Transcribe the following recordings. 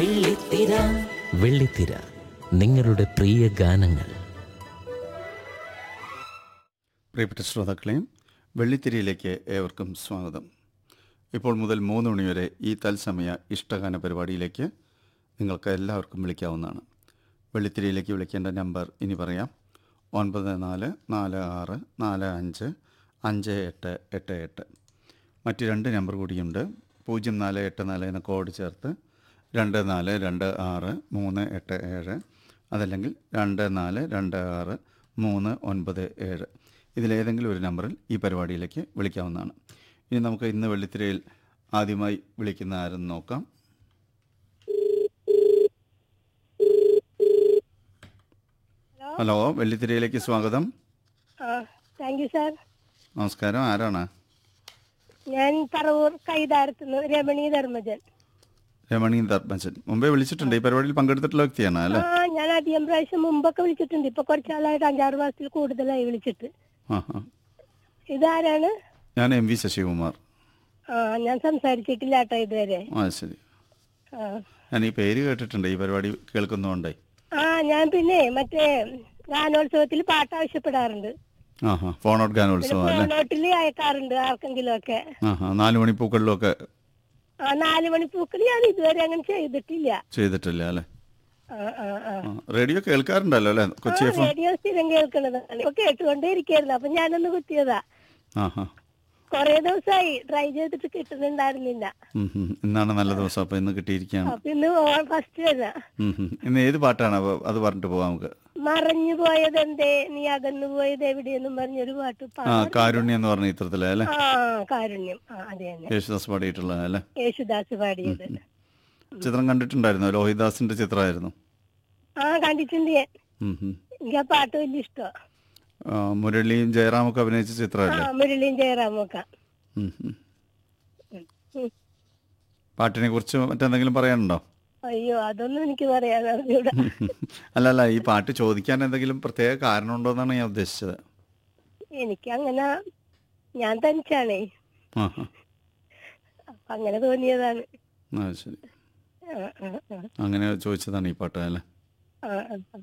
വെള്ളിത്തിര വെള്ളിത്തിര നിങ്ങളുടെ പ്രിയ ഗാനങ്ങൾ പ്രിയപ്പെട്ട ശ്രോതാക്കളെയും വെള്ളിത്തിരിയിലേക്ക് ഏവർക്കും സ്വാഗതം ഇപ്പോൾ മുതൽ മൂന്ന് മണിവരെ ഈ തത്സമയ ഇഷ്ടഗാന പരിപാടിയിലേക്ക് നിങ്ങൾക്ക് എല്ലാവർക്കും വിളിക്കാവുന്നതാണ് വെള്ളിത്തിരിയിലേക്ക് വിളിക്കേണ്ട നമ്പർ ഇനി പറയാം ഒൻപത് നാല് നാല് ആറ് നാല് അഞ്ച് അഞ്ച് എട്ട് എട്ട് എട്ട് മറ്റ് രണ്ട് നമ്പർ കൂടിയുണ്ട് പൂജ്യം നാല് എട്ട് നാല് എന്ന കോഡ് ചേർത്ത് രണ്ട് നാല് രണ്ട് ആറ് മൂന്ന് എട്ട് ഏഴ് അതല്ലെങ്കിൽ രണ്ട് നാല് രണ്ട് ആറ് മൂന്ന് ഒൻപത് ഏഴ് ഇതിലേതെങ്കിലും ഒരു നമ്പറിൽ ഈ പരിപാടിയിലേക്ക് വിളിക്കാവുന്നതാണ് ഇനി നമുക്ക് ഇന്ന് വെള്ളിത്തിരയിൽ ആദ്യമായി വിളിക്കുന്ന ആരെന്ന് നോക്കാം ഹലോ വെള്ളിത്തിരയിലേക്ക് സ്വാഗതം താങ്ക് യു സാർ നമസ്കാരം ആരാണ് ഞാൻ പറവൂർ കൈതാരത്തുനിന്ന് രമണി ധർമ്മജൻ രമണി ധർമ്മജൻ മുമ്പേ വിളിച്ചിട്ടുണ്ട് ഈ പരിപാടിയിൽ പങ്കെടുത്തിട്ടുള്ള വ്യക്തിയാണ് അല്ലേ ആ ഞാൻ അധികം പ്രാവശ്യം മുമ്പൊക്കെ വിളിച്ചിട്ടുണ്ട് ഇപ്പൊ കുറച്ചാളായിട്ട് അഞ്ചാറ് മാസത്തിൽ കൂടുതലായി വിളിച്ചിട്ട് ആ ആ ഇതാരാണ് ഞാൻ എം വി ശശികുമാർ ആ ഞാൻ സംസാരിച്ചിട്ടില്ല കേട്ടോ ഇതുവരെ ആ ശരി ആ. ഞാൻ ഈ പേര് കേട്ടിട്ടുണ്ട് ഈ പരിപാടി കേൾക്കുന്നതുകൊണ്ടേ ആ ഞാൻ പിന്നെ മറ്റേ ഗാനോത്സവത്തിൽ പാട്ട് ആവശ്യപ്പെടാറുണ്ട് ആ ഹാ ഫോൺ ഔട്ട് ഗാനോത്സവം അല്ലേ ഫോണോട്ടിൽ അയക്കാറുണ്ട് ആർക്കെങ്കിലും ഒക്കെ ആ ഹാ നാല് മണിപ്പൂക്കളിലൊക്കെ ആ നാല് മണിപ്പൂക്കൾ ഞാൻ ഇതുവരെ അങ്ങനെ ചെയ്തിട്ടില്ല ചെയ്തിട്ടില്ല അല്ലേ ആ ആ ആ ആ, റേഡിയോ കേൾക്കാറുണ്ടല്ലോ അല്ലേ കൊച്ചി എഫ് എം റേഡിയോ സ്ഥിരം കേൾക്കണതാണ് ഇപ്പൊ കേട്ടുകൊണ്ടേ ഇരിക്കായിരുന്നു അപ്പൊ ഞാനൊന്ന് കുത്തിയതാ ആ ഹാ കൊറേ ദിവസമായി ട്രൈ ചെയ്തിട്ട് കിട്ടുന്നുണ്ടായിരുന്നില്ല ഉം, ഉം. ഇന്നാണ് നല്ല ദിവസം അപ്പോൾ ഇന്ന് കിട്ടിയിരിക്കുകയാണ് അപ്പൊ ഇന്ന് ഫസ്റ്റ് തന്നെ ഉം, ഉം. ഇന്ന് ഏത് പാട്ടാണ് അപ്പോൾ അത് പറഞ്ഞിട്ട് പോവാം നമുക്ക് മറഞ്ഞു പോയത് എന്തേ നീ അകന്നു പോയത് എവിടെയെന്നും പറഞ്ഞൊരു പാട്ട് പാ- ആ കാരുണ്യം എന്ന് പറഞ്ഞ ചിത്രത്തിലെ അല്ലേ ആ കാരുണ്യം ആ അതെ തന്നെ യേശുദാസ് പാടിയിട്ടുള്ള അല്ലേ യേശുദാസ് പാടിയത് ചിത്രം കണ്ടിട്ടുണ്ടായിരുന്നു ലോഹിദാസിന്റെ ചിത്രമായിരുന്നു ആ കണ്ടിട്ടുണ്ട് ഞാൻ ഉം, ഉം. എനിക്ക് ആ പാട്ട് വലിയ ഇഷ്ടമാണ് ആ, മുരളിയും ജയറാമൊക്കെ അഭിനയിച്ച ആ ചിത്രമല്ലേ മുരളിയും ജയറാമൊക്കെ ഉം, ഉം. ഉം. പാട്ടിനെ കുറിച്ച് മറ്റെന്തെങ്കിലും പറയാനുണ്ടോ അയ്യോ അതൊന്നും എനിക്ക് പറയാൻ അറിഞ്ഞൂടാ അല്ല അല്ല ഈ പാട്ട് ചോദിക്കാൻ എന്തെങ്കിലും പ്രത്യേക കാരണമുണ്ടോ എന്നാണ് ഞാൻ ഉദ്ദേശിച്ചത് എനിക്ക് അങ്ങനെ ഞാൻ തനിച്ചാണേ ആ ആ. അപ്പൊ അങ്ങനെ തോന്നിയതാണ് ആ ശരി ആ, ആ, ആ, അങ്ങനെ ചോദിച്ചതാണ് ഈ പാട്ട് അല്ലേ ആ, ആ, ആ.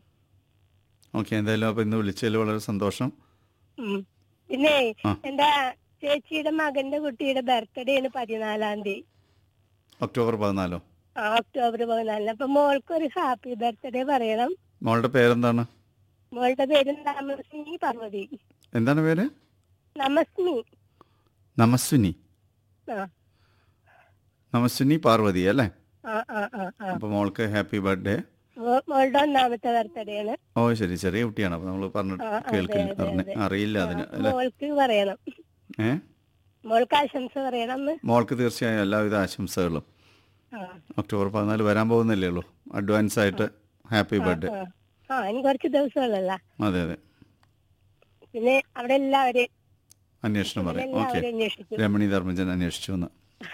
ഓക്കെ എന്തായാലും അപ്പോൾ ഇന്ന് വിളിച്ചതിൽ വളരെ സന്തോഷം ഉം. പിന്നെ ആ. എന്റെ ചേച്ചിയുടെ മകന്റെ കുട്ടിയുടെ ബർത്ത്ഡേ ആണ് പതിനാലാം തീയതി ഒക്ടോബർ പതിനാലോ ആ, ഒക്ടോബർ പതിനാലിന് അപ്പൊ മോൾക്ക് ഒരു ഹാപ്പി ബർത്ത്ഡേ പറയണം മോളുടെ പേരെന്താണ് മോളുടെ പേര് നമസ്മി പാർവതി എന്താണ് പേര് നമസ്മി നമസ്വിനി ആ നമസ്വിനി പാർവതി അല്ലേ ആ ആ ആ ആ അപ്പോൾ മോൾക്ക് ഹാപ്പി ബർത്ത്ഡേ മോ- മോളുടെ ഒന്നാമത്തെ ബർത്ത്ഡേ ആണ് ഓ ശരി ചെറിയ കുട്ടിയാണ് അപ്പോൾ നമ്മൾ പറഞ്ഞിട്ട് ആ, അതെ, കേൾക്കില്ല അതെ, അറിഞ്ഞ അതെ. അറിയില്ല അതിന് അല്ലേ മോൾക്ക് പറയണം ഏ മോൾക്ക് ആശംസ പറയണം എന്ന് മോൾക്ക് തീർച്ചയായും എല്ലാവിധ ആശംസകളും ആ ഒക്ടോബർ പതിനാല് വരാൻ പോകുന്നില്ലേ ഉള്ളൂ അഡ്വാൻസ് ആയിട്ട് ഹാപ്പി ബർത്ത്ഡേ ആ. ആ ഇനി കുറച്ച് ദിവസമുള്ളല്ല അതെ അതെ പിന്നെ അവിടെ എല്ലാവരെയും അന്വേഷണം പറയാം ഓക്കെ എല്ലാവരെയും അന്വേഷിക്കും രമണി ധർമ്മജൻ അന്വേഷിച്ചു എന്ന്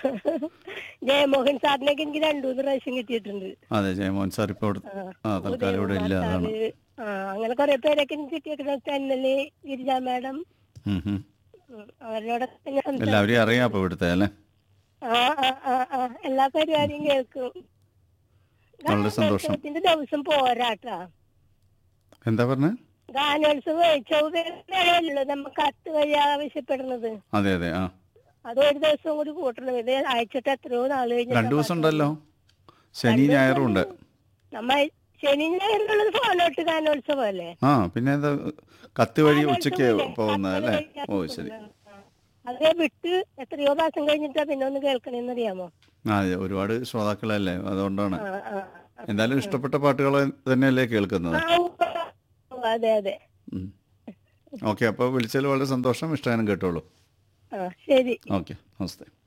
ജയമോഹൻ സാറിനൊക്കെ എനിക്ക് രണ്ടു മൂന്ന് പ്രാവശ്യം കിട്ടിയിട്ടുണ്ട് അതെ ജയമോഹൻ സാർ ഇപ്പോൾ ഇവിടെ ആ തൽക്കാലം ഇവിടെ ഇല്ല ഉദയകുമാർ അതാണ് സാറ്, ആ അങ്ങനെ കുറെ പേരൊക്കെ എനിക്ക് കിട്ടിയിട്ടുണ്ട് തെന്നല് ഗിരിജ മാഡം ഉം, ഉം. ഉം, അവരോടൊക്കെ ഞാൻ സംസാരിച്ചു. എല്ലാവരെയും അറിയാം അപ്പോൾ ഇവിടുത്തെ അല്ലേ ആ ആ ആ ആ എല്ലാ പരിപാടിയും കേൾക്കും വളരെ സന്തോഷം. ഗാനോത്സവത്തിന്റെ ദിവസം പോരാട്ടാ എന്താ പറഞ്ഞത് ഗാനോത്സവം ചൊവ്വല്ലോ നമുക്ക് കത്ത് വഴി ആവശ്യപ്പെടുന്നത് അതെ അതെ ആ അത് ഒരു ദിവസം കൂടി കൂട്ടണം ഇത് അയച്ചിട്ട് എത്രയോ നാള് കഴിഞ്ഞിട്ടാ രണ്ടു ദിവസം ഉണ്ടല്ലോ ശനി ഞായറും ഉണ്ട് നമ്മ ശനി ഞായറുള്ളത് ഫോണോട്ട് ഗാനോത്സവം അല്ലേ ആ പിന്നെ എന്താ കത്ത് വഴി ഉച്ചയ്ക്ക് പോകുന്നത് അല്ലേ ഓ ശരി അതേ വിട്ട് എത്രയോ മാസം കഴിഞ്ഞിട്ടാ പിന്നെ ഒന്ന് കേൾക്കണേന്നറിയാമോ ആ അതെ ഒരുപാട് ശ്രോതാക്കളല്ലേ അതുകൊണ്ടാണ് ആ ആ എന്തായാലും ഇഷ്ടപ്പെട്ട പാട്ടുകൾ തന്നെയല്ലേ കേൾക്കുന്നത് ആ, ഉവ്വ്. അതെ അതെ ഓക്കെ അപ്പോൾ വിളിച്ചതിൽ വളരെ സന്തോഷം ഇഷ്ടഗാനം കേട്ടോളൂ ആ ശരി ഓക്കെ നമസ്തേ